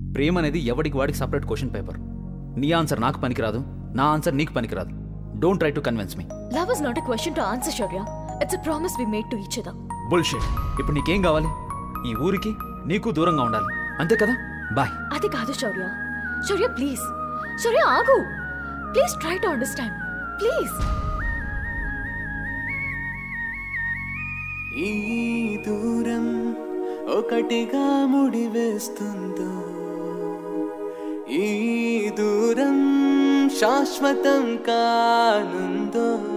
ప్రేమ అనేది ఎవడికి వాడికి సపరేట్ క్వశ్చన్ పేపర్ నీ ఆన్సర్ నాకు పనికిరాదు నా ఆన్సర్ నీకు పనికిరాదు don't try to convince me love is not a question to answer Shaurya it's a promise we made to each other bullshit ఇప్పుడు నీకేం కావాలి ఈ ఊరికి నీకు దూరంగా ఉండాలి అంతే కదా బాయ్ అది కాదు శౌర్య శౌర్య ప్లీజ్ శౌర్య ఆగు please try to understand please ఈ దూరం ఒకటిగా ముడివేస్తుందో ఈ దూరం శాశ్వతం కానుందో